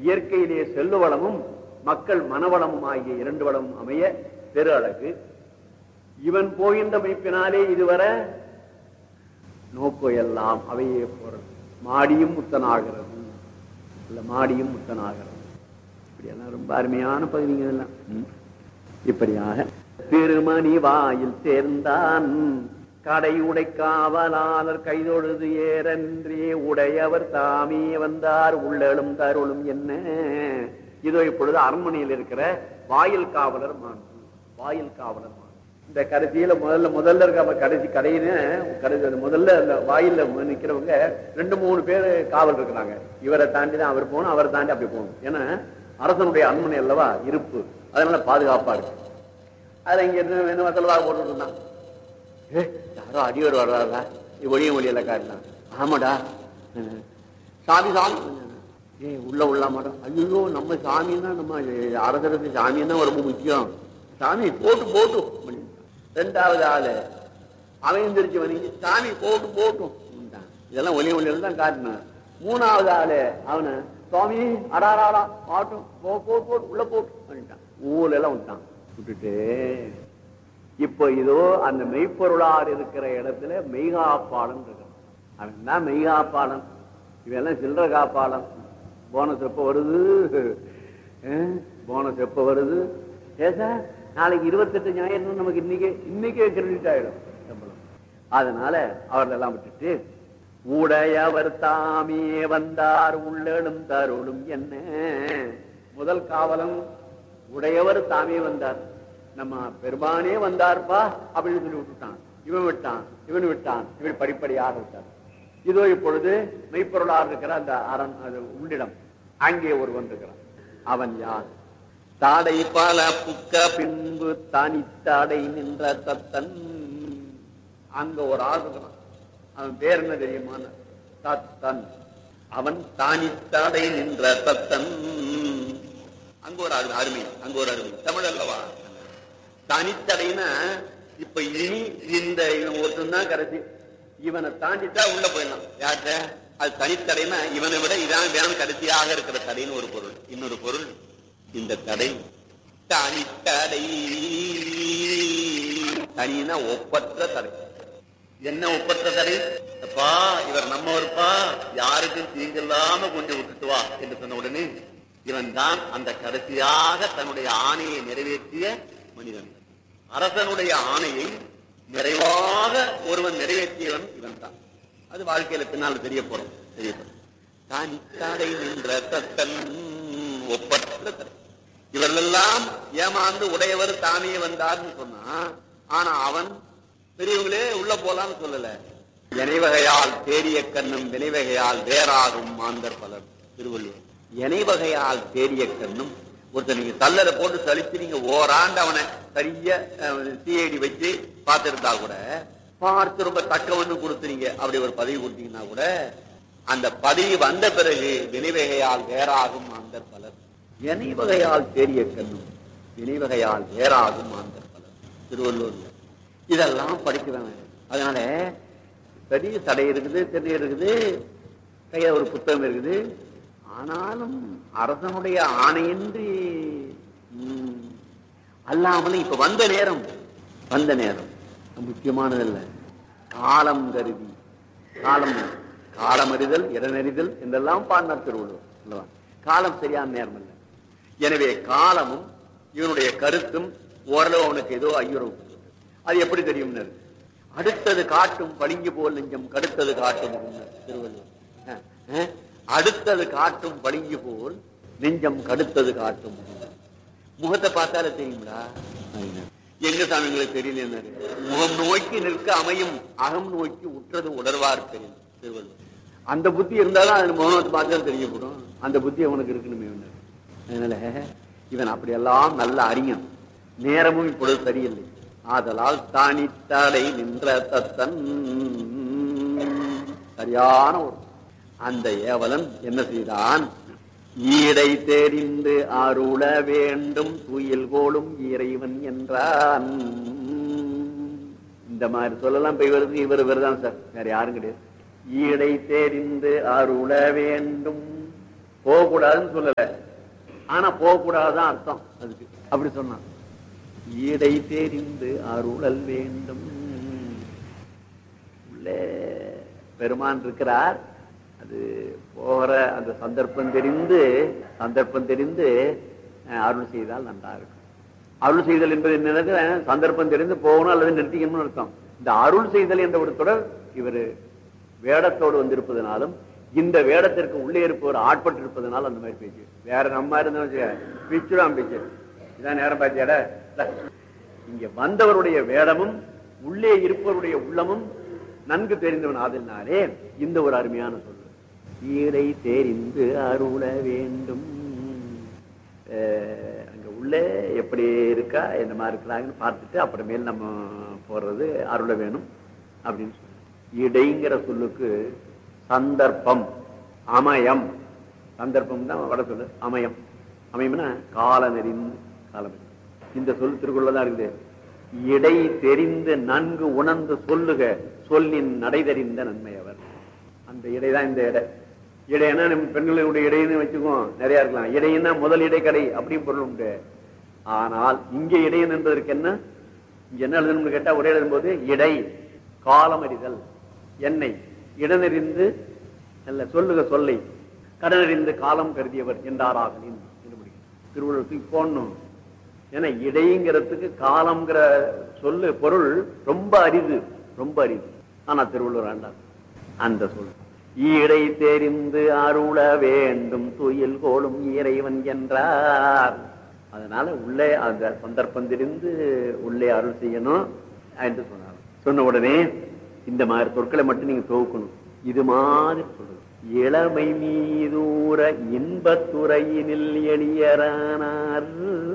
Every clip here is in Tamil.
இயற்கையிலே செல்வ வளமும் மக்கள் மனவளமும் ஆகிய இரண்டு வளமும் அமைய பெரு அழகு இவன் போகின்ற மைப்பினாலே இதுவரை நோக்கோ எல்லாம் அவையே போறது மாடியும் முத்தனாகிறது இல்ல மாடியும் முத்தனாகிறது இப்படியெல்லாம் ரொம்ப அருமையான பகுதிங்க இதெல்லாம் ம். இப்படியாக திருமணி வாயில் சேர்ந்தான் கடை உடை காவலாளர் கைதொழுது ஏறன்றே உடையவர் தாமே வந்தார் உள்ளலும் தருளும் என்ன இதோ இப்பொழுது அரண்மனையில் இருக்கிற வாயில் காவலர் மான் வாயில் காவலர் மான் இந்த கடைசியில முதல்ல முதல்ல இருக்க கடைசி கடையில கடைசி அந்த முதல்ல அந்த வாயில்ல நிக்கிறவங்க ரெண்டு மூணு பேர் காவல் இருக்கிறாங்க இவரை தாண்டி தான் அவர் போகணும் அவரை தாண்டி அப்படி போகணும் ஏன்னா அரசனுடைய அரண்மனை அல்லவா இருப்பு அதனால பாதுகாப்பா இருக்கு அதுல இங்க இருந்து என்ன வசலவாக போட்டுட்டு இருந்தான் ஏ யாரோ அடியோர் வர்றாரா ஒளிய ஒளியில காட்டினான் ஆமாடா அஹ். சாமி சாமி ஏ உள்ள உள்ள மாட்டோம் ஐயோ நம்ம சாமின்னா நம்ம அரசருக்கு சாமி தான் ரொம்ப முக்கியம் சாமி போட்டு போட்டும் அப்படின்ட்டான். ரெண்டாவது ஆளு அவன் எந்திரிச்சு வணங்கி சாமி போட்டு போட்டும் அப்படின்ட்டான். இதெல்லாம் ஒளிய ஒளியில தான் காட்டினான் மூணாவது ஆளு அவனை சுவாமி அடாராடா ஆட்டும் போ போ போட்டு உள்ள போட்டு பண்ணிட்டான் ஊர்ல எல்லாம் விட்டான் விட்டுட்டு இப்ப இதோ அந்த மெய்ப்பொருளார் இருக்கிற இடத்துல மெய்காப்பாளன் இருக்கிறான் அவன் தான் மெய்காப்பாளன் இவெல்லாம் சில்லற காப்பாளன் போனஸ் எப்ப வருது போனஸ் எப்ப வருது ஏசா நாளைக்கு இருபத்தெட்டு ஞாயிறு நமக்கு இன்னைக்கே இன்னைக்கே கிரெடிட் ஆயிடும் சம்பளம் அதனால அவர்கள் எல்லாம் விட்டுட்டு உடையவர் தாமே வந்தார் உள்ளலும் தருளும் என்ன முதல் காவலன் உடையவர் தாமே வந்தார் நம்ம பெருமானே வந்தார்ப்பா அப்படின்னு சொல்லி விட்டுட்டான் இவன் விட்டான் இவன் விட்டான் இவன் படிப்படியாக விட்டார் இதோ இப்பொழுது மெய்ப்பொருளாக இருக்கிற அந்த அரண் அது உள்ளிடம் அங்கே ஒருவன் இருக்கிறான் அவன் யார் தாடை பல புக்க பின்பு தனித்தாடை நின்ற தத்தன் அங்க ஒரு ஆள் இருக்கிறான் அவன் பேர் என்ன தெரியுமா தத்தன் அவன் தானித்தாடை நின்ற தத்தன் அங்க ஒரு அரு- அருமை அங்க ஒரு அருமை தமிழ் அல்லவா தனித்தடைனா இப்ப இனி இந்த இவன் ஒருத்தன் தான் கடைசி இவனை தாண்டிட்டா உள்ள போயிடலாம் யார்கிட்ட அது தனித்தடைனா இவனை விட இதான் வேணும் கடைசியாக இருக்கிற தடைன்னு ஒரு பொருள் இன்னொரு பொருள் இந்த தடை தனித்தடை தனினா ஒப்பற்ற தடை என்ன ஒப்பற்ற தடை அப்பா இவர் நம்மவர்ப்பா யாருக்கும் தீங்கில்லாம கொஞ்சம் விட்டுட்டு வா என்று சொன்ன உடனே இவன் தான் அந்த கடைசியாக தன்னுடைய ஆணையை நிறைவேற்றிய மனிதன் அரசனுடைய ஆணையை நிறைவாக ஒருவன் நிறைவேற்றியவன் இவன் தான் அது வாழ்க்கையில பின்னால் தெரிய போறோம் தெரிய போறோம் தனித்தடை நின்ற தத்தன் ஒப்பற்ற தடை இவர்களெல்லாம் ஏமாந்து உடையவர் தானே வந்தார்னு சொன்னா ஆனா அவன் பெரியவங்களே உள்ள போலான்னு சொல்லல இணைவகையால் தேரிய கண்ணும் வினைவகையால் வேறாகும் மாந்தர் பலர் திருவள்ளுவர் இணைவகையால் தேரிய கண்ணும் ஒருத்தர் நீங்க தள்ளரை போட்டு சலிச்சு நீங்க ஓராண்டு அவனை சரியா சிஐடி வச்சு பார்த்திருந்தா கூட பார்த்து ரொம்ப தக்கவன்னு கொடுத்துறீங்க அப்படி ஒரு பதவி கொடுத்தீங்கன்னா கூட அந்த பதவி வந்த பிறகு வினைவகையால் வேறாகும் மாந்தர் பலர் இணைவகையால் தேரிய கண்ணும் வினைவகையால் வேறாகும் மாந்தர் பலர் திருவள்ளூர்ல இதெல்லாம் படிக்கிறாங்க அதனால பெரிய தடை இருக்குது தெரிய இருக்குது கையில ஒரு புத்தகம் இருக்குது ஆனாலும் அரசனுடைய ஆணையின்றி ம், அல்லாமலும் இப்ப வந்த நேரம் வந்த நேரம் முக்கியமானதல்ல காலம் கருதி காலம் காலமறிதல் இடனறிதல் என்றெல்லாம் பாடினார் திருவள்ளுவர் அல்லவா? காலம் சரியான நேரம் இல்லை எனவே காலமும் இவனுடைய கருத்தும் ஓரளவு அவனுக்கு ஏதோ ஐயுறவு அது எப்படி தெரியும் அடுத்தது காட்டும் பளிங்கு போல் நெஞ்சம் கடுத்தது காட்டும் அப்படின்னார் திருவள்ளுவர் அஹ், அஹ், அடுத்தது காட்டும் பளிங்கு போல் நெஞ்சம் கடுத்தது காட்டும் அப்படின்னார். முகத்தை பார்த்தாலே தெரியுங்களா அப்படின்னார். எங்க சாமிங்களுக்கு தெரியல முகம் நோக்கி நிற்க அமையும் அகம் நோக்கி உற்றது உணர்வார் தெரியும் திருவள்ளுவர் அந்த புத்தி இருந்தாதான் அது முகத்தை பார்த்தா தெரியப்படும் அந்த புத்தி அவனுக்கு இருக்கணுமே ஒண்ணு. அதனால இவன் அப்படியெல்லாம் நல்ல அறிஞன் நேரமும் இப்பொழுது சரியில்லை ஆதலால் தானித்தடை நின்ற தத்தன் சரியான ஒரு அந்த ஏவலன் என்ன செய்தான் ஈடை தெரிந்து அருள வேண்டும் துயில் கோலும் இறைவன் என்றான் இந்த மாதிரி சொல்லலாம் போய் வருது இவர் இவர் தான் சார் வேற யாரும் கிடையாது ஈடை தெரிந்து அருள வேண்டும் போகக்கூடாதுன்னு சொல்லல ஆனா போகக்கூடாதுதான் அர்த்தம் அதுக்கு அப்படி சொன்னான் ஈடை தெரிந்து அருளல் வேண்டும் உள்ளே பெருமான் இருக்கிறார் அது போகிற அந்த சந்தர்ப்பம் தெரிந்து சந்தர்ப்பம் தெரிந்து அஹ், அருள் செய்தால் நன்றா இருக்கும் அருள் செய்தல் என்பது என்ன சந்தர்ப்பம் தெரிந்து போகணும் அல்லது நிறுத்திக்கணும்னு அர்த்தம் இந்த அருள் செய்தல் என்ற ஒரு தொடர் இவர் வேடத்தோடு வந்திருப்பதனாலும் இந்த வேடத்திற்கு உள்ளே இருப்பவர் ஆட்பட்டு இருப்பதனால அந்த மாதிரி பேச்சு வேற நம்ம இருந்தோம் பிச்சுடாம் பேச்சு இதான் நேரம் பார்த்தியாட இங்க வந்தவருடைய வேடமும் உள்ளே இருப்பவருடைய உள்ளமும் நன்கு தெரிந்தவன் ஆதலினாலே இந்த ஒரு அருமையான சொல்லு ஈடை தெரிந்து அருள வேண்டும் அஹ், அங்க உள்ளே எப்படி இருக்கா என்ன மாதிரி இருக்கிறாங்கன்னு பார்த்துட்டு அப்புறமேல் நம்ம போறது அருள வேணும் அப்படின்னு சொல்லு இடைங்கிற சொல்லுக்கு சந்தர்ப்பம் அமயம் சந்தர்ப்பம் தான் வட சொல்லு அமயம் அமையம்னா கால நெறிந்து காலம் இந்த சொல் திருக்குள்ளதான் இருக்குது இடை தெரிந்து நன்கு உணர்ந்து சொல்லுக சொல்லின் நடை தெரிந்த நன்மை அவர் அந்த இடைதான் இந்த இடை இடைன்னா நம்ம பெண்களுடைய இடைன்னு வச்சுக்குவோம் நிறைய இருக்கலாம் இடைன்னா முதல் இடைக்கடை அப்படின்னு பொருள் உண்டு ஆனால் இங்கே இடையன் என்பதற்கு என்ன இங்க என்ன எழுதணும்னு கேட்டா ஒரே எழுதும்போது இடை காலம் அறிதல் எண்ணெய் இடனறிந்து அல்ல சொல்லுக சொல்லை கடனறிந்து காலம் கருதியவர் என்றாராகலின் என்று முடிக்கும் திருவள்ளுவருக்கு போடணும் ஏன்னா இடைங்கிறதுக்கு காலம்ங்கிற சொல்லு பொருள் ரொம்ப அரிது ரொம்ப அரிது ஆனா திருவள்ளுவர் ஆண்டார் அந்த சொல் ஈடை தெரிந்து அருள வேண்டும் துயில் கோலும் இறைவன் என்றார் அதனால உள்ளே அந்த சந்தர்ப்பம் தெரிந்து உள்ளே அருள் செய்யணும் என்று சொன்னார் சொன்ன உடனே இந்த மாதிரி சொற்களை மட்டும் நீங்க துவக்கணும் இது மாதிரி சொல்றது இளமை மீதூர இன்பத்துறையினில் எளியரானார்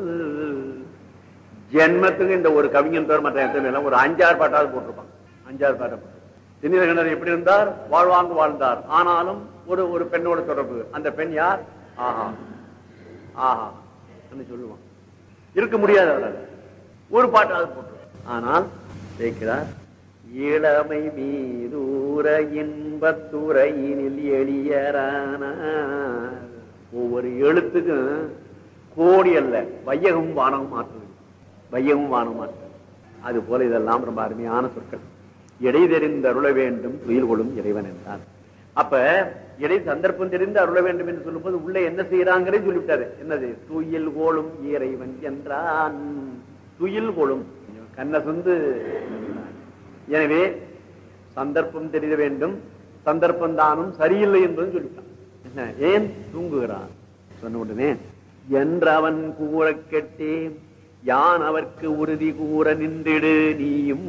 ஜென்மத்துக்கு இந்த ஒரு கவிஞன் பேர் மற்ற எத்தனை எல்லாம் ஒரு அஞ்சாறு பாட்டாவது போட்டிருப்பான் அஞ்சாறு பாட்டை போட்டு திணிலகண்டர் எப்படி இருந்தார் வாழ்வாங்கு வாழ்ந்தார் ஆனாலும் ஒரு ஒரு பெண்ணோட தொடர்பு அந்த பெண் யார் ஆஹா ஆஹா என்று சொல்லுவான் இருக்க முடியாது அவரால் ஒரு பாட்டாவது போட்டு ஆனால் சேர்க்கிறார் இளமை மீதூர இன்பத்துறையினில் எளியரானார் ஒவ்வொரு எழுத்துக்கும் கோடி அல்ல வையகம் வானகம் மாற்றுது வையகம் வானம் மாற்றுது அது போல இதெல்லாம் ரொம்ப அருமையான சொற்கள் இடை தெரிந்து அருள வேண்டும் துயில் கொள்ளும் இறைவன் என்றார் அப்ப இடை சந்தர்ப்பம் தெரிந்து அருள வேண்டும் என்று சொல்லும்போது உள்ள என்ன செய்யறாங்கிறே சொல்லிவிட்டாரு என்னது துயில் கோளும் இறைவன் என்றான் துயில் கொளும் கண்ண சொந்து எனவே சந்தர்ப்பம் தெரிய வேண்டும் சந்தர்ப்பம் தானும் சரியில்லை என்பதும் சொல்லிட்டான் என்ன ஏன் தூங்குகிறான் சொன்ன உடனே என்றவன் கூற கெட்டே யான் அவர்க்கு உறுதி கூற நின்றிடு நீயும்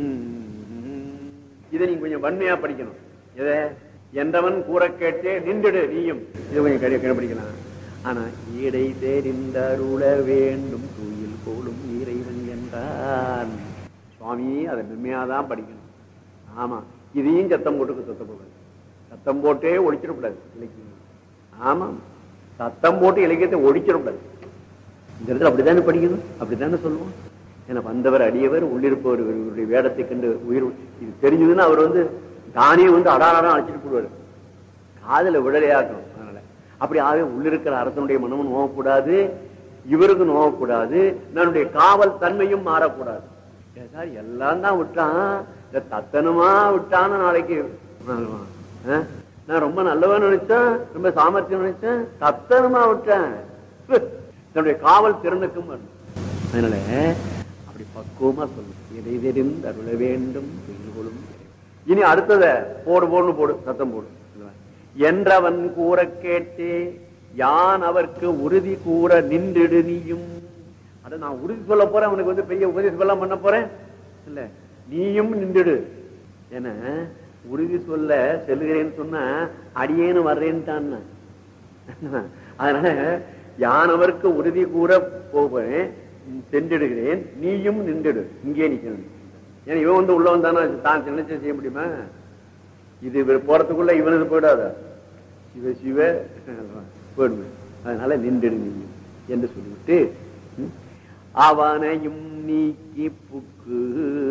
இதை நீங்க கொஞ்சம் வன்மையா படிக்கணும் எதை என்றவன் கூற கேட்டே நின்றுடு நீயும் இதை கொஞ்சம் கடி கடைபிடிக்கலாம் ஆனா ஈடை தெரிந்தருள வேண்டும் தூயில் போலும் இறைவன் என்றான் சுவாமி அதை மென்மையாதான் படிக்கணும் ஆமா இதையும் சத்தம் போட்டு சத்தம் போடாது சத்தம் போட்டே ஒழிச்சிடக்கூடாது இலக்கியம் ஆமா சத்தம் போட்டு இலக்கியத்தை ஒழிச்சிடக்கூடாது இந்த இடத்துல அப்படித்தானே படிக்கணும் அப்படித்தானே சொல்லுவோம் ஏன்னா வந்தவர் அடியவர் உள்ளிருப்பவர் இவருடைய வேடத்தை கண்டு உயிர் இது தெரிஞ்சதுன்னா அவர் வந்து தானே வந்து அடாரம் அழைச்சிட்டு போடுவார் காதல விடலையாக்கணும் அதனால அப்படி ஆகவே உள்ளிருக்கிற அரசனுடைய மனமும் நோவக்கூடாது இவருக்கு நோவக்கூடாது நம்முடைய காவல் தன்மையும் மாறக்கூடாது ஏன் சார் எல்லாம் தான் விட்டான் இந்த தத்தனமா விட்டான்னு நாளைக்கு ஆ? நான் ரொம்ப நல்லவன் நினைச்சேன் ரொம்ப சாமர்த்தியம் நினைச்சேன் தத்தனமா விட்டேன் தன்னுடைய காவல் திறனுக்கும் வரணும். அதனால அப்படி பக்குவமா சொல்லணும் இதை தெரிந்து அருள வேண்டும் துயில்கொள்ளும் இனி அடுத்தத போடு போடுன்னு போடு சத்தம் போடு என்றவன் கூற கேட்டே யான் அவர்க்கு உறுதி கூற நின்றிடு நீயும் அட நான் உறுதி சொல்ல போறேன் அவனுக்கு வந்து பெரிய உபதேசம் எல்லாம் பண்ண போறேன் இல்ல நீயும் நின்றுடு என உறுதி சொல்ல செல்கிறேன்னு சொன்னா அடியேன்னு வர்றேன்ட்டான் அதனால யானவருக்கு உறுதி கூற போவேன் சென்றிடுகிறேன் நீயும் நின்றுடு இங்கே நிக்கணும் ஏன்னா இவன் வந்து உள்ள வந்தானா தான் நினைச்ச செய்ய முடியுமா இது இவர் போறதுக்குள்ள இவனது போயிடாத சிவ சிவ போயிடுவேன் அதனால நின்றுடு நீயும் என்று சொல்லிவிட்டு ம், அவனையும் நீக்கி புக்கு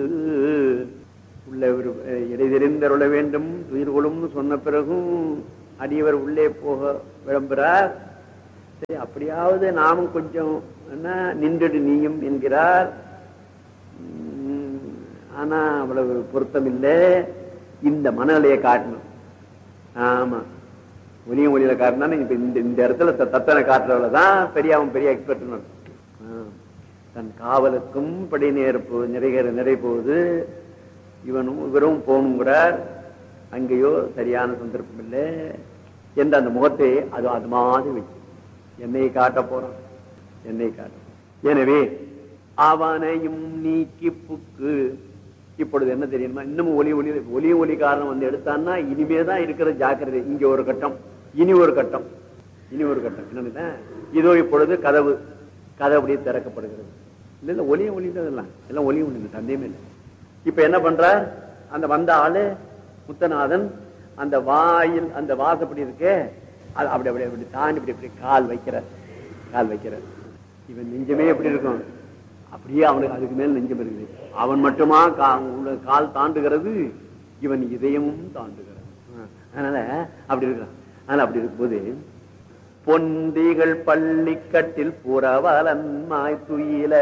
உள்ள ஒரு இடை தெரிந்தருள வேண்டும் துயிர் கொள்ளும்னு சொன்ன பிறகும் அடியவர் உள்ளே போக விளம்புறார் சரி அப்படியாவது நாமும் கொஞ்சம் என்ன நின்றுடு நீயும் என்கிறார் உம், ஆனா அவ்வளவு பொருத்தம் இல்லை இந்த மனநிலையை காட்டணும் ஆமா ஒலியும் ஒலியில காட்டினா இப்ப இந்த இந்த இடத்துல த- தத்தனை காட்டுறவள தான் பெரிய அவன் பெரிய எக்ஸ்பர்ட் தன் காவலுக்கும் படி நேர்ப்பு நிறைவேற நிறை போகுது இவனும் இவரும் போகணுங்கிறார் அங்கேயோ சரியான சந்தர்ப்பம் இல்லை என்ற அந்த முகத்தை அது அது மாதிரி வச்சு என்னை காட்ட போறான் என்னை காட்ட எனவே அவனையும் நீக்கி புக்கு இப்பொழுது என்ன தெரியுமா இன்னமும் ஒலி ஒலி ஒலி ஒலி காரணம் வந்து எடுத்தான்னா இனிமேதான் இருக்கிற ஜாக்கிரதை இங்க ஒரு கட்டம் இனி ஒரு கட்டம் இனி ஒரு கட்டம் என்னன்னு இதோ இப்பொழுது கதவு கதவு அப்படியே திறக்கப்படுகிறது இல்ல இல்ல ஒலியும் ஒலி எல்லாம் எல்லாம் ஒலியும் ஒலி சந்தேகமே இல்லை இப்ப என்ன பண்றார் அந்த வந்த ஆளு முத்தநாதன் அந்த வாயில் அந்த வாசப்படி இருக்கே அது அப்படி அப்படி அப்படி தாண்டி இப்படி இப்படி கால் வைக்கிறார் கால் வைக்கிறார் இவன் நெஞ்சமே எப்படி இருக்கும் அப்படியே அவனுக்கு அதுக்கு மேல் நெஞ்சம் இருக்குது அவன் மட்டுமா கா- உள்ள கால் தாண்டுகிறது இவன் இதயமும் தாண்டுகிறது ஆ, அதனால அப்படி இருக்கிறான் அதனால அப்படி இருக்கும்போது பொந்திகள் பள்ளிக்கட்டில் புறவலன் மாய் துயில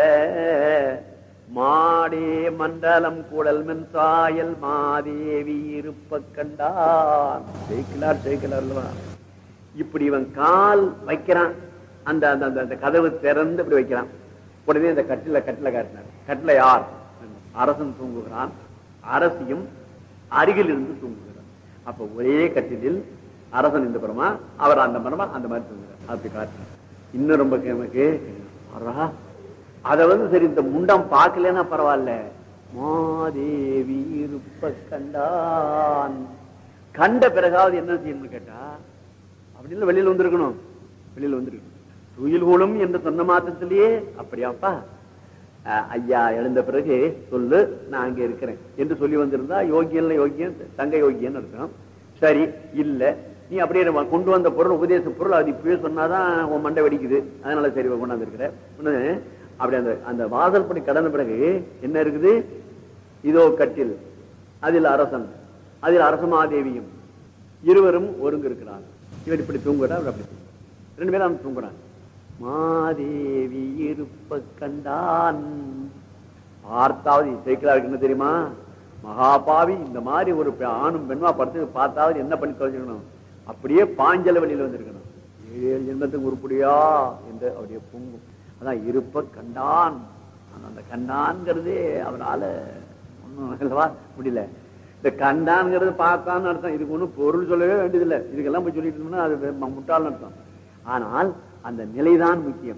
மாடே மண்டலம் குடல் மென் சாயல் மாதேவி இருப்ப கண்டான் ஜெயிக்கலார் ஜெயிக்கலார் அல்லவா இப்படி இவன் கால் வைக்கிறான் அந்த அந்த அந்த- அந்த கதவு திறந்து இப்படி வைக்கிறான் உடனே அந்த கட்டில கட்டில காட்டினார் கட்டில யார் அரசன் தூங்குகிறான் அரசியும் அருகில் இருந்து தூங்குகிறார் அப்ப ஒரே கட்டிலில் அரசன் இந்த புறமா அவர் அந்த மரமா அந்த மாதிரி தூங்குறார் அப்படி காட்டினார் இன்னும் ரொம்ப நமக்கு அரா அத வந்து சரி இந்த முண்டம் பார்க்கலன்னா பரவாயில்ல மாதேவி இருப்ப கண்டான் கண்ட பிறகாவது என்ன செய்யணும்னு கேட்டா அப்படி இல்ல வெளியில வந்திருக்கணும் வெளியில வந்திருக்கணும் துயில் கூடும் என்று சொன்ன மாத்திரத்திலேயே அப்படியாப்பா அஹ், ஐயா எழுந்த பிறகு சொல்லு நான் அங்க இருக்கிறேன் என்று சொல்லி வந்திருந்தா யோகியன்ல யோகியன் தங்க யோகியன் அர்த்தம் சரி இல்ல நீ அப்படியே நம்ம கொண்டு வந்த பொருள் உபதேச பொருள் அது இப்பவே சொன்னாதான் உன் மண்டை வெடிக்குது அதனால சரி கொண்டாந்து இருக்கிற அப்படி அந்த அந்த வாசல் படி கடந்த பிறகு என்ன இருக்குது இதோ கட்டில் அதில் அரசன் அதில் அரசமாதேவியும் இருவரும் ஒருங்கு இருக்கிறார் இவர் இப்படி தூங்குறார் அவர் அப்படி தூங்குறார் ரெண்டு பேரும் அவன் தூங்குறான் மாதேவி இருப்ப கண்டான் பார்த்தாவது சேர்க்கிறாருக்கு என்ன தெரியுமா மகாபாவி இந்த மாதிரி ஒரு பெ- ஆணும் பெண்மா படுத்து பார்த்தாவது என்ன பண்ணி தொலைச்சிக்கணும் அப்படியே பாஞ்சல வெளியில வந்திருக்கணும் ஏழு ஜென்மத்துக்கு உருப்படியா என்று அவருடைய பொங்கும் அதான் இருப்ப கண்டான் ஆனா அந்த கண்டான்ங்கிறதே அவரால ஒண்ணும் அல்லவா முடியல இந்த கண்டான்ங்கிறது பார்த்தான்னு அர்த்தம் இதுக்கு ஒண்ணும் பொருள் சொல்லவே வேண்டியதில்லை இதுக்கெல்லாம் போய் சொல்லிட்டு இருந்தோம்னா அது வெ- முட்டாள்னு அர்த்தம் ஆனால் அந்த நிலைதான் முக்கியம்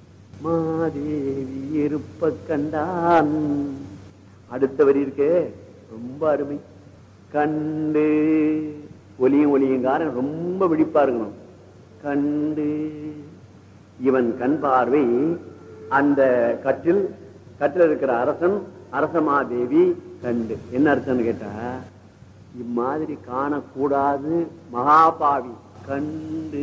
மாதேவி இருப்ப கண்டான் அடுத்த வரி இருக்கே ரொம்ப அருமை கண்டு ஒலியும் ஒலியுங்காரன் ரொம்ப விழிப்பா இருக்கணும் கண்டு இவன் கண் பார்வை அந்த கட்டில் கட்டில் இருக்கிற அரசன் அரசமாதேவி கண்டு என்ன அர்த்தம்னு கேட்டா இம்மாதிரி காணக்கூடாது மகாபாவி கண்டு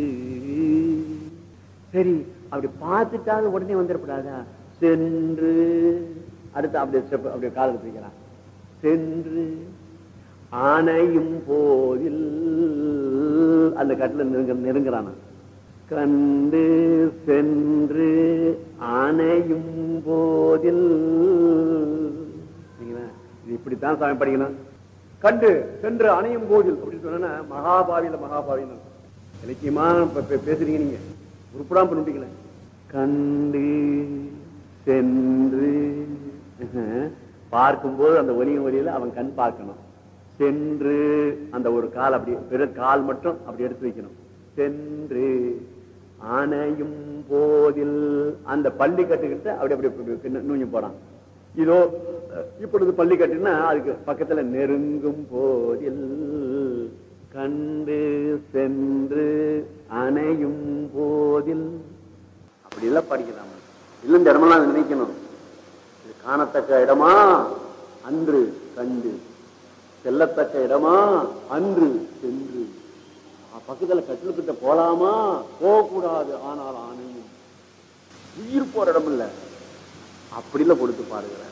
சரி அப்படி பார்த்துட்டாவது உடனே வந்துடக்கூடாதா சென்று அடுத்து அப்படியே ஸ்டெப் அப்படியே கால் எடுத்து வைக்கிறான் சென்று ஆணையும் போதில் அந்த கட்டில நெருங்க நெருங்குறானா கண்டு சென்று ஆணையும் போதில் சரிங்களா? இது இப்படித்தான் சாமி படிக்கணும் கண்டு சென்று அணையும் போதில் அப்படின்னு சொன்னா மகாபாவியில மகாபாவின்னு இலக்கியமா பே- பே- பேசுறீங்க நீங்க உருப்படாம பண்ணிட்டீங்களே கண்டு சென்று அஹ், பார்க்கும்போது அந்த ஒலியும் ஒலியில அவன் கண் பார்க்கணும் சென்று அந்த ஒரு கால் அப்படி வெறும் கால் மட்டும் அப்படி எடுத்து வைக்கணும் சென்று அணையும் போதில் அந்த பள்ளி கட்டுக்கிட்டு அப்படி அப்படி அப்படி பின்ன- நுழைஞ்சு போறான் இதோ அஹ், இப்பொழுது பள்ளி கட்டுனா அதுக்கு பக்கத்துல நெருங்கும் போதில் கண்டு சென்று அணையும் போதில் அப்படி எல்லாம் படிக்கலாம் இல்ல இந்த இடமெல்லாம் நினைக்கணும் இது காணத்தக்க இடமா அன்று கண்டு செல்லத்தக்க இடமா அன்று சென்று அஹ் பக்கத்துல கட்டிலுக்கிட்ட போலாமா போகக்கூடாது ஆனால் ஆணையும் உயிர் போற இடம் இல்ல அப்படில கொடுத்து பாருகிறார்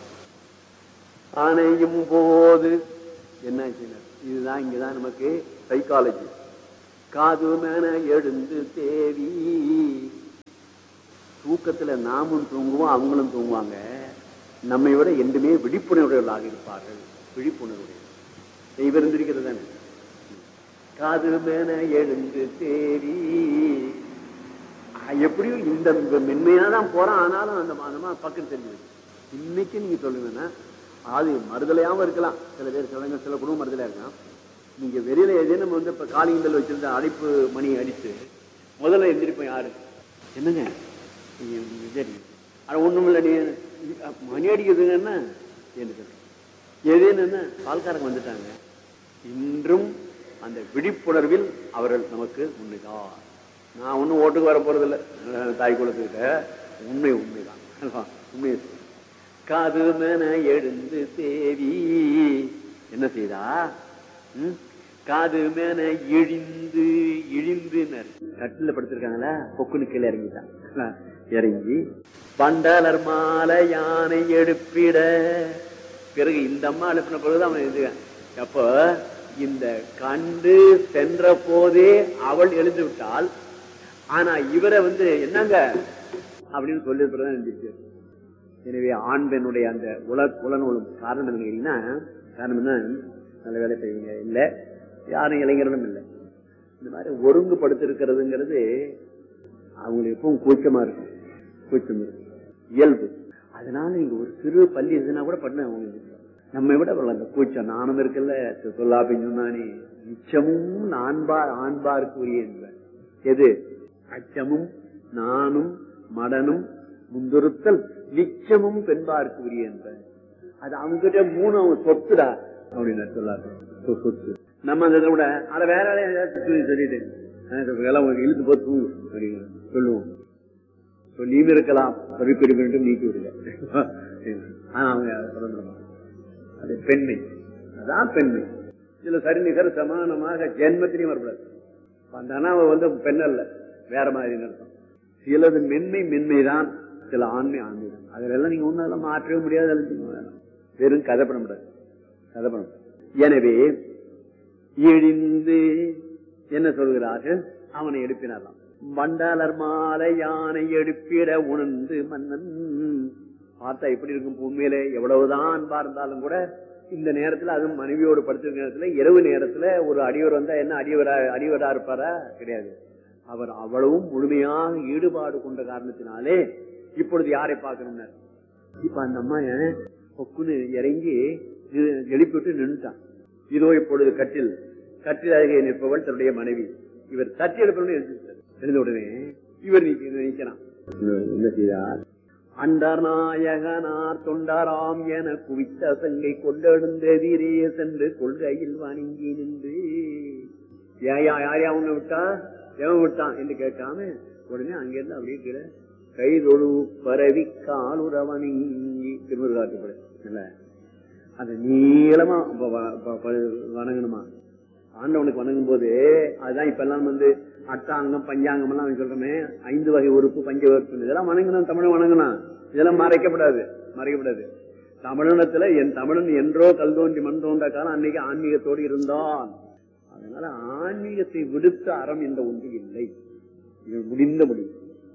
அணையும் போது என்ன இதுதான் இங்கதான் நமக்கு சைக்காலஜி காதுமென எழுந்து தேவி தூக்கத்துல நாமும் தூங்குவோம் அவங்களும் தூங்குவாங்க நம்மை விட என்றுமே விழிப்புணர்வுகளாக இருப்பார்கள் விழிப்புணர்வுடைய இவர் இருந்திருக்கிறது தானே காதுமென எழுந்து தேவி எப்படியும் இந்த மென்மையா தான் போறான் ஆனாலும் அந்த மாதமா பக்கம் தெரிஞ்சது இன்னைக்கு நீங்க சொல்லுங்கன்னா அது மறுதலையாவும் இருக்கலாம் சில பேர் சிலங்க சில குடும்பம் மறுதலையா இருக்கலாம் நீங்க வெளியில ஏதேனும் வந்து இப்ப காலிங்கல் வச்சிருந்த அழைப்பு மணி அடித்து முதல்ல எந்திரிப்போம் யாரு என்னங்க நீங்க சரி ஆனா ஒண்ணும் இல்லை நீ மணி அடிக்கிறதுங்கன்னா என்று சொல்றேன் ஏதேன்னு என்ன பால்காரங்க வந்துட்டாங்க இன்றும் அந்த விழிப்புணர்வில் அவர்கள் நமக்கு உண்மைதான் நான் ஒன்றும் ஓட்டுக்கு வர போறது இல்லை தாய் குலத்துக்கிட்ட உண்மை உண்மைதான் உண்மையை காது மேன எழுந்து தேவி என்ன செய்தா ம்? காது மேன இழிந்து இழிந்து கட்டில படுத்திருக்காங்களா பொக்குனு கீழே இறங்கிட்டான் இறங்கி பண்டலர் மாலை யானை எடுப்பிட பிறகு இந்த அம்மா அனுப்பின பிறகுதான் அவன் இது அப்போ இந்த கண்டு சென்ற போதே அவள் எழுந்து விட்டாள் ஆனா இவரை வந்து என்னங்க அப்படின்னு சொல்லி பிறகுதான் எழுந்திருச்சு எனவே ஆண் பெண்ணுடைய அந்த உல உலநூலும் காரணம் என்ன கேட்டீங்கன்னா காரணம் என்ன நல்ல வேலை செய்வீங்க இல்லை யாரும் இளைஞர்களும் இல்லை இந்த மாதிரி ஒருங்குபடுத்திருக்கிறதுங்கிறது அவங்களுக்கு எப்பவும் கூச்சமா இருக்கும் கூச்சம் இருக்கும் இயல்பு அதனால நீங்க ஒரு சிறு பள்ளி இருந்துன்னா கூட பண்ண அவங்க நம்ம விட அவர்கள் அந்த கூச்சம் நானும் இருக்குல்ல சொல்லாப்பின்னு சொன்னானே நிச்சமும் நான்பார் ஆண்பாருக்கு உரிய என்பார் எது அச்சமும் நானும் மடனும் முந்துறுத்தல் நிச்சமும் பெண்பார்க்கு உரிய என்பார் அது அவங்ககிட்ட மூணு அவங்க சொத்துடா அப்படின்னு சொல்லாரு சொ- சொத்து நம்ம அந்த இதை விட அதை வேற ஏதாவது சொல்லிட்டு எல்லாம் இழுத்து போய் தூங்கு அப்படின்னு சொல்லுவோம் சொல்லியும் இருக்கலாம் பருப்பிடி மீண்டும் நீக்கி விடுங்க ஆனா அவங்க சுதந்திரமா அது பெண்மை அதான் பெண்மை இதுல சரிநிகர் சமானமாக ஜென்மத்திலையும் வரக்கூடாது அந்த அனாவை வந்து பெண் அல்ல வேற மாதிரி அர்த்தம் சிலது மென்மை மென்மைதான் சில ஆண்மை ஆண்மை தான் அதெல்லாம் நீங்க ஒன்னும் அதெல்லாம் மாற்றவே முடியாது அதெல்லாம் செய்ய முடியாது. வெறும் கதை பண்ண முடியாது கதை பண்ண முடியாது. எனவே இழிந்து என்ன சொல்கிறார்கள் அவனை எழுப்பினாராம் மண்டலர் மாலை யானை எடுப்பிட உணர்ந்து மன்னன் பார்த்தா எப்படி இருக்கும் உண்மையில எவ்வளவுதான் அன்பா இருந்தாலும் கூட இந்த நேரத்துல அதுவும் மனைவியோடு படுத்திருக்க நேரத்துல இரவு நேரத்துல ஒரு அடியவர் வந்தா என்ன அடியவரா அடியவரா இருப்பாரா கிடையாது அவர் அவ்வளவும் முழுமையாக ஈடுபாடு கொண்ட காரணத்தினாலே இப்பொழுது யாரை பார்க்கணும்னார் இப்ப அந்த அம்மா பொக்குன்னு இறங்கி எ- எழுப்பிவிட்டு நின்றுட்டான் இதோ இப்பொழுது கட்டில் கட்டில் அருகே நிற்பவள் தன்னுடைய மனைவி இவர் தட்டி எழுப்பணும்னு எழுந்திருச்சார் எழுந்த உடனே இவர் நிக்க- நிக்கிறான் என்ன செய்தார் அண்டர் நாயகனார் தொண்டராம் என குவித்த சங்கை கொண்டெழுந்தெதிரே சென்று கொள்கையில் வணங்கி நின்று ஏயா யாரையா உன்னை விட்டா எவன் விட்டான் என்று கேட்காம உடனே அங்கிருந்து அப்படியே கீழே கைதொழு பரவி காலுறவணங்கி திருமுருகாட்டுப்பட இல்ல அது நீளமா வ- வ- வ- வ- வணங்கணுமா ஆண்டவனுக்கு வணங்கும் போது அதுதான் இப்ப எல்லாம் வந்து அட்டாங்கம் பஞ்சாங்கம் எல்லாம் அவன் சொல்றோமே ஐந்து வகை உறுப்பு பஞ்ச உறுப்பு இதெல்லாம் வணங்கணும் தமிழ் வணங்கணும் இதெல்லாம் மறைக்கப்படாது மறைக்கப்படாது தமிழினத்துல என் தமிழன் என்றோ கல் தோன்றி மண் தோன்ற காலம் அன்னைக்கு ஆன்மீகத்தோடு இருந்தான் அதனால ஆன்மீகத்தை விடுத்த அறம் என்ற ஒன்று இல்லை இது முடிந்த முடிவு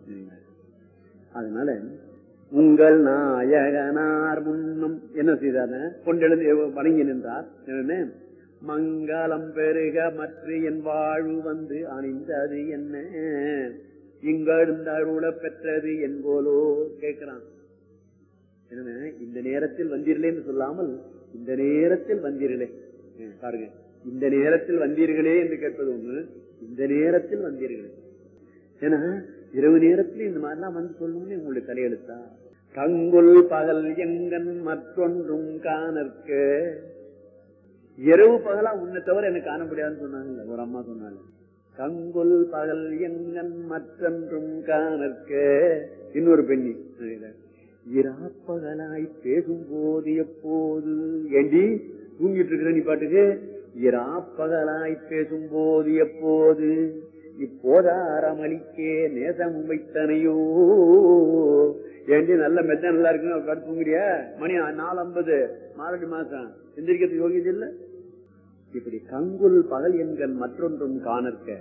அதனால உங்கள் நாயகனார் முன்னும் என்ன செய்தார் கொண்டெழுந்து வணங்கி நின்றார் என்ன மங்களம் பெருக மற்ற என் வாழ்வு வந்து அணிந்தது என்ன இங்கெழுந்த அருள பெற்றது என்போலோ கேட்கிறான் என்ன இந்த நேரத்தில் வந்தீர்களேன்னு சொல்லாமல் இந்த நேரத்தில் வந்தீர்களே ம், பாருங்க இந்த நேரத்தில் வந்தீர்களே என்று கேட்பது ஒண்ணு இந்த நேரத்தில் வந்தீர்களே ஏன்னா இரவு நேரத்தில் இந்த மாதிரிலாம் வந்து சொல்லணும்னு உங்களுடைய தலையெழுத்தா கங்குல் பகல் எங்கன் மற்றொன்றும் காணற்க இரவு பகலா உன்னை தவிர எனக்கு காண முடியாதுன்னு சொன்னாங்க ஒரு அம்மா சொன்னாங்க கங்குல் பகல் எங்கன் மற்றொன்றும் காணற்க இன்னொரு பெண்ணி இராப்பகலாய் பேசும் போது எப்போது ஏண்டி தூங்கிட்டு இருக்கிற நீ பாட்டுக்கு இராப்பகலாய் பேசும் போது எப்போது இப்போதாரமளிக்கே நேசம் வைத்தனையோ ஏண்டி நல்ல மெத்த நல்லா இருக்குன்னு படுத்து தூங்குறியா மணி நாலு ஐம்பது மாரடி மாசம் எந்திரிக்கிறதுக்கு யோகியது இல்ல இப்படி கங்குல் பகல் என்கள் மற்றொன்றும் காணற்க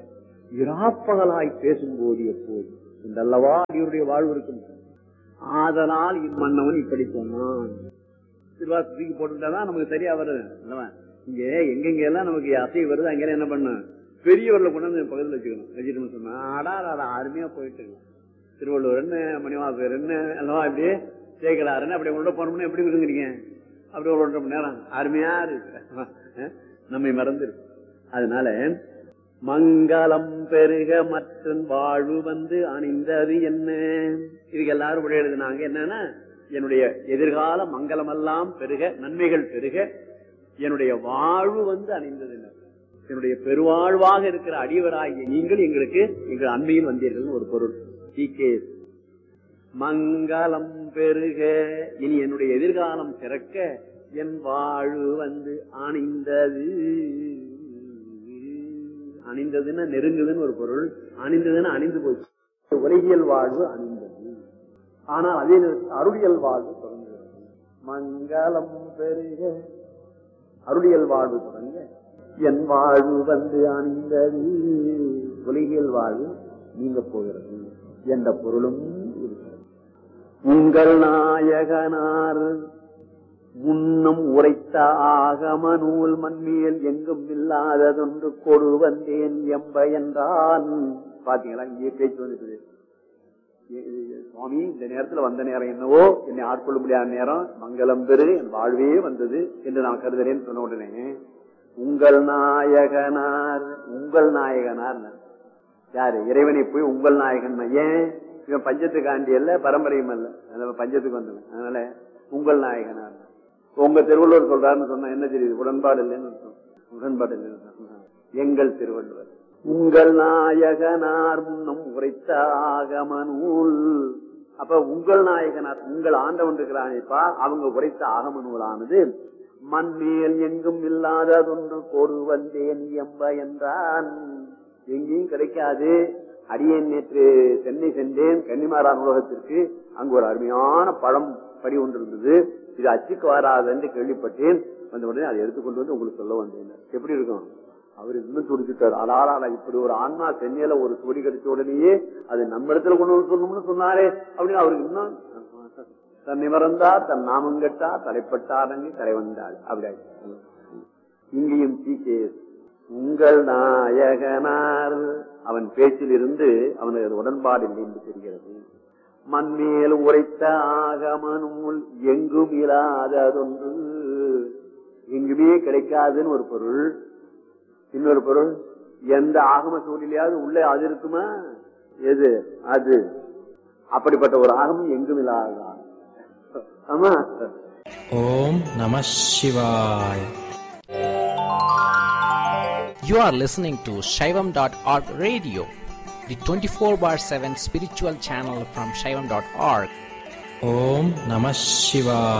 இராப்பகலாய் பேசும்போது எப்போது என்றல்லவா அடியுடைய வாழ்வு இருக்கும் ஆதலால் இம்மன்னவன் இப்படி சொன்னான் திருவாசு தூக்கி போட்டுட்டாதான் நமக்கு சரியா வருது அல்லவா? இங்க எங்கெங்க எல்லாம் நமக்கு அசைவு வருது அங்கெல்லாம் என்ன பண்ண பெரியவர்ல கொண்டு வந்து பக்கத்துல வச்சுக்கணும் வச்சுக்கணும் சொன்னா ஆடா ஆடா அருமையா போயிட்டு இருக்கு திருவள்ளுவர் என்ன மணிவாசகர் என்ன அல்லவா இப்படியே சேகலார் என்ன அப்படி கொண்டு போனோம்னா எப்படி இருக்குங்கிறீங்க அப்படி ஒரு ஒன்றரை மணி நேரம் அருமையா இருக்கு அஹ், நம்மை மறந்து அதனால மங்களம் பெருக மற்றும் வாழ்வு வந்து அணிந்தது என்ன இதுக்கு எல்லாரும் விட எழுதினாங்க என்னன்னா என்னுடைய எதிர்கால மங்களமெல்லாம் பெருக நன்மைகள் பெருக என்னுடைய வாழ்வு வந்து அணிந்தது என்ன என்னுடைய பெருவாழ்வாக இருக்கிற அடியவராகிய நீங்கள் எங்களுக்கு எங்கள் அண்மையில் வந்தீர்கள் ஒரு பொருள் டி மங்களம் பெருக இனி என்னுடைய எதிர்காலம் சிறக்க என் வாழ்வு வந்து அணிந்தது அணிந்ததுன்னா நெருங்குதுன்னு ஒரு பொருள் அணிந்ததுன்னா அணிந்து போச்சு உலகியல் வாழ்வு அணிந்தது ஆனால் அதே நேரத்தில் அருளியல் வாழ்வு தொடங்குகிறது மங்களம் பெருக அருளியல் வாழ்வு தொடங்க என் வாழ்வு வந்து அணிந்தது உலகியல் வாழ்வு நீங்க போகிறது என்ற பொருளும் இருக்கிறது உங்கள் நாயகனார் முன்னும் உரைத்த ஆகம நூல் மண்மியல் எங்கும் இல்லாததொன்று கொடு வந்தேன் எம்ப என்றான் பாத்தீங்களா இங்கே பேச்சு வந்துட்டு சுவாமி இந்த நேரத்துல வந்த நேரம் என்னவோ என்னை ஆட்கொள்ள முடியாத நேரம் மங்களம் பெரு என் வாழ்வே வந்தது என்று நான் கருதுறேன்னு சொன்ன உடனே உங்கள் நாயகனார் உங்கள் நாயகனார் யாரு இறைவனை போய் உங்கள் நாயகன் ஏன் இவன் பஞ்சத்துக்கு ஆண்டி அல்ல பரம்பரையும் அல்ல அதனால பஞ்சத்துக்கு வந்தவன் அதனால உங்கள் நாயகனார் உங்க திருவள்ளுவர் சொல்றாருன்னு சொன்னா என்ன தெரியுது உடன்பாடு இல்லைன்னு அர்த்தம். உடன்பாடு இல்லைன்னு அர்த்தம். எங்கள் திருவள்ளுவர் உங்கள் நாயகனார் முன்னும் உரைத்த ஆகம நூல் அப்ப உங்கள் நாயகனார் உங்கள் ஆண்டவன் இருக்கிறானேப்பா அவங்க உரைத்த ஆகம நூலானது மண்மேல் எங்கும் இல்லாததொன்று கோடு வந்தேன் எம்ப என்றான் எங்கேயும் கிடைக்காது அடியேன் நேற்று சென்னை சென்றேன் கன்னிமாரா நூலகத்திற்கு அங்கு ஒரு அருமையான பழம் படி ஒன்று இருந்தது இது அச்சுக்கு வராது என்று கேள்விப்பட்டேன் வந்த உடனே அதை எடுத்துக்கொண்டு வந்து உங்களுக்கு சொல்ல வந்தேன் எப்படி இருக்கும் அவர் இன்னும் துடிச்சுட்டார் அலாரா இப்படி ஒரு ஆன்மா சென்னையில ஒரு துடி கிடைச்ச உடனேயே அது நம்ம இடத்துல கொண்டு வந்து சொல்லணும்னு சொன்னாரே அப்படின்னு அவருக்கு இன்னும் தன்னை மறந்தா தன் நாமம் கெட்டா தலைப்பட்டாரங்கி தலை வந்தாள் அப்படி ஆயிடுச்சு. இங்கேயும் சீகேஸ் உங்கள் நாயகனார் அவன் பேச்சில் இருந்து அவனுக்கு அது உடன்பாடு இல்லை என்று தெரிகிறது மண்மேல் உரைத்த ஆகம நூல் எங்கும் இல்லாததொன்று எங்குமே கிடைக்காதுன்னு ஒரு பொருள் இன்னொரு பொருள் எந்த ஆகம சூழலையாவது உள்ள அது இருக்குமா எது அது அப்படிப்பட்ட ஒரு ஆகமம் எங்கும் இல்லாததான் ஆமா ஓம் நம சிவாய் You are listening to Shaivam.org radio, the 24 bar 7 spiritual channel from Shaivam.org. Om Namah Shivaya.